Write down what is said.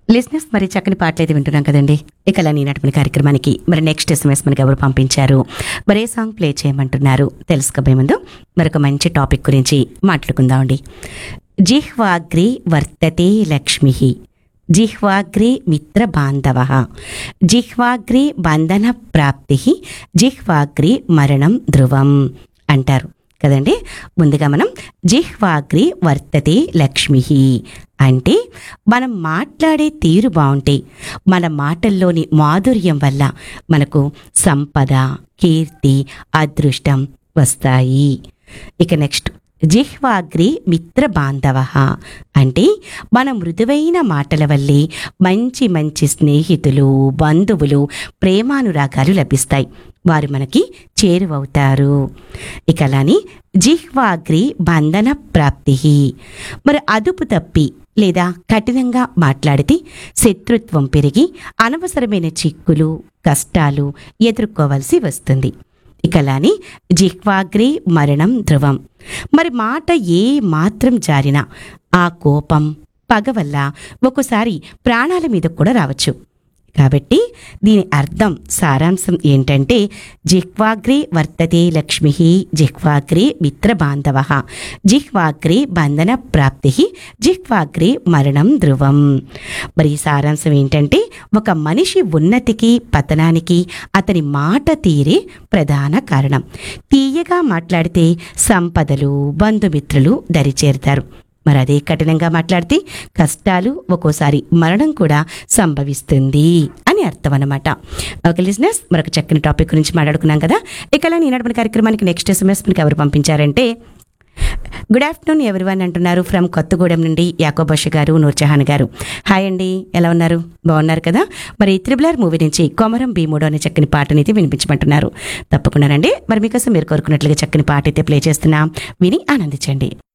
లిజినెస్ మరి చక్కని పాటలు అయితే వింటున్నాం కదండి ఇక అలా ఈనాటి కార్యక్రమానికి మరి నెక్స్ట్ ఎస్ఎంఎస్ మనకి ఎవరు పంపించారు మరి ఏ సాంగ్ ప్లే చేయమంటున్నారు తెలుసుకోబోయే ముందు మరొక మంచి టాపిక్ గురించి మాట్లాడుకుందామండి జిహ్వాగ్రి వర్తతే లక్ష్మి జిహ్వాగ్రే మిత్ర బాంధవ జిహ్వాగ్రే బంధన ప్రాప్తి జిహ్వాగ్రే మరణం ధ్రువం అంటారు కదండి ముందుగా మనం జిహ్వాగ్రి వర్తతే లక్ష్మి అంటే మనం మాట్లాడే తీరు బాగుంటే మన మాటల్లోని మాధుర్యం వల్ల మనకు సంపద కీర్తి అదృష్టం వస్తాయి ఇక నెక్స్ట్ జిహ్వాగ్రి మిత్ర బాంధవ అంటే మన మృదువైన మాటల వల్లే మంచి మంచి స్నేహితులు బంధువులు ప్రేమానురాగాలు లభిస్తాయి వారు మనకి చేరువవుతారు ఇక అలాని జిహ్వాగ్రి బంధన ప్రాప్తి మరి అదుపు తప్పి లేదా కఠినంగా మాట్లాడితే శత్రుత్వం పెరిగి అనవసరమైన చిక్కులు కష్టాలు ఎదుర్కోవాల్సి వస్తుంది ఇక అలానే జిహ్వాగ్రే మరణం ధ్రువం మరి మాట ఏ మాత్రం జారినా ఆ కోపం పగ వల్ల ఒక్కోసారి ప్రాణాల మీద కూడా రావచ్చు కాబట్టి దీని అర్థం సారాంశం ఏంటంటే జిహ్వాగ్రే వర్తతే లక్ష్మి జిహ్వాగ్రే మిత్రబాంధవ జిహ్వాగ్రే బంధన ప్రాప్తి జిహ్వాగ్రే మరణం ధ్రువం మరి ఈ సారాంశం ఏంటంటే ఒక మనిషి ఉన్నతికి పతనానికి అతని మాట తీరే ప్రధాన కారణం తీయగా మాట్లాడితే సంపదలు బంధుమిత్రులు దరిచేరుతారు మరి అదే కఠినంగా మాట్లాడితే కష్టాలు ఒక్కోసారి మరణం కూడా సంభవిస్తుంది అని అర్థం అనమాట ఓకే లిజినెస్ మరొక చక్కని టాపిక్ గురించి మాట్లాడుకున్నాం కదా ఇక అలా ఈనాడు మన కార్యక్రమానికి నెక్స్ట్ ఎస్ఎంఎస్ మనకి ఎవరు పంపించారంటే గుడ్ ఆఫ్టర్నూన్ ఎవరివన్ అంటున్నారు ఫ్రమ్ కొత్తగూడెం నుండి యాకోబష గారు నూర్జహాన్ గారు హాయ్ అండి ఎలా ఉన్నారు బాగున్నారు కదా మరి త్రిబులర్ మూవీ నుంచి కొమరం భీముడు అనే చక్కని పాటని అయితే వినిపించమంటున్నారు తప్పకుండానండి మరి మీకోసం మీరు కోరుకున్నట్లుగా చక్కని పాట అయితే ప్లే చేస్తున్నా విని ఆనందించండి